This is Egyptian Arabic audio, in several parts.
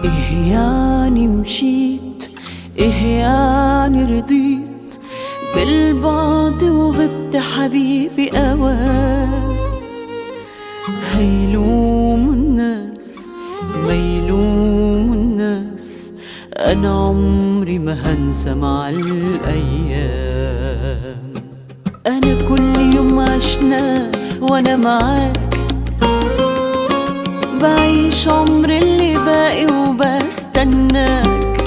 إيه يعني مشيت إيه يعني رضيت بالبعد وغبت حبيبي أوام هيلوم الناس ما يلوم الناس أنا عمري ما هنسى مع الأيام أنا كل يوم عشناه وأنا معاك بعيش عمر اللي باقي وبستناك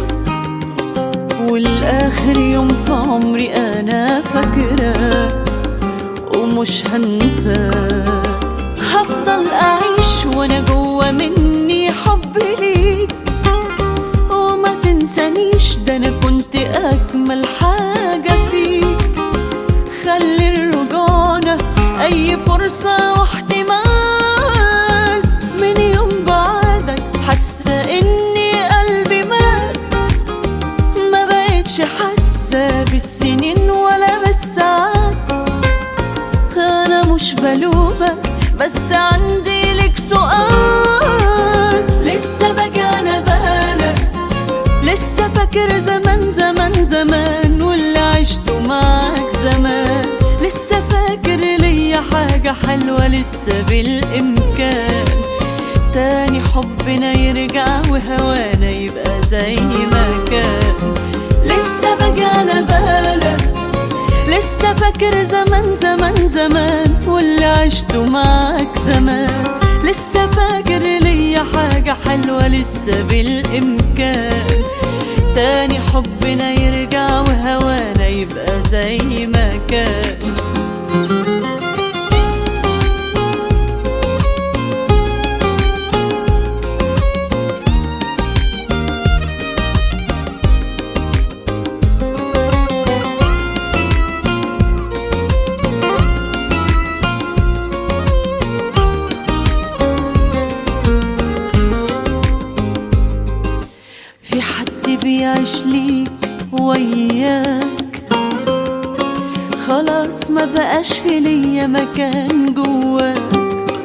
والآخر يوم في عمري أنا فاكراك ومش هنساك هفضل أعيش وأنا جوا مني حب ليك وما تنسانيش ده أنا كنت أجمل حاجة فيك خلي الرجوعنا أي فرصة واحتمال من يوم بعدك حاسة إني قلبي مات ما بقتش حاسة بالسنين ولا بالساعات أنا مش بلومك بس عندي لك سؤال لسه باجي على بالك لسه فاكر زمان زمان زمان واللي عشته معاك زمان لسه فاكر ليا حاجة حلوة لسه بالإمكان تاني حبنا يرجع وهوانا يبقى زي ما كان لسه باجي على بالك لسه فاكر زمان زمان زمان واللي عشته معاك زمان لسه فاكر ليا حاجة حلوة لسه بالإمكان تاني حبنا يرجع وهوانا يبقى زي ما كان في حد بيعيش ليك وياك خلاص ما بقاش في ليا مكان جواك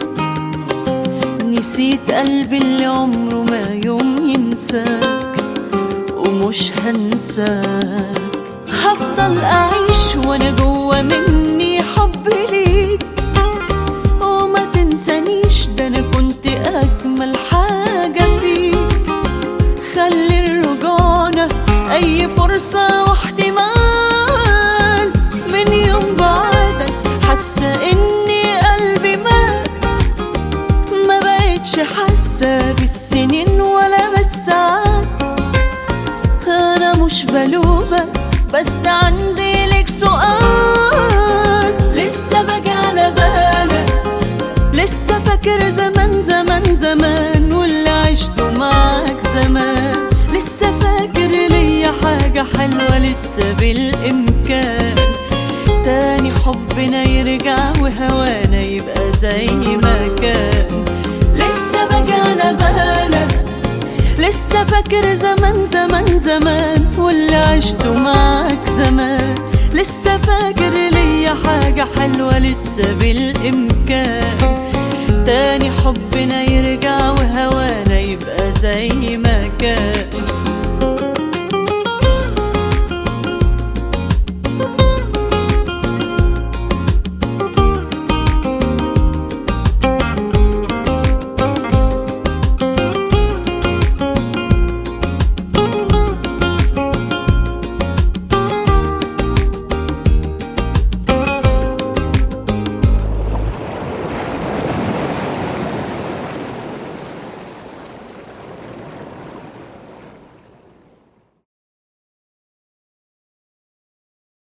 نسيت قلبي اللي عمره ما يوم ينساك ومش هنساك هفضل أعيش وأنا جوا مني حب ليك وما تنسانيش ده أنا كنت أجمل حاجة فيك خلي الرجوعنا أي فرصة واحتمال من يوم بعدك حاسة إني قلبي مات ما بقتش حاسة بالسنين ولا بالساعات أنا مش بلومك بس عندي لك سؤال لسه باجي على بالك لسه فاكر زمان زمان زمان واللي عشته معاك زمان لسه فاكر ليا حاجة حلوة لسه بالإمكان تاني حبنا يرجع وهوانا يبقى زي ما كان لسه باجي على بالك لسه فاكر زمان زمان زمان واللي عشته معاك زمان لسه فاكر ليا حاجة حلوة لسه بالإمكان تاني حبنا يرجع وهوانا يبقى زي ما كان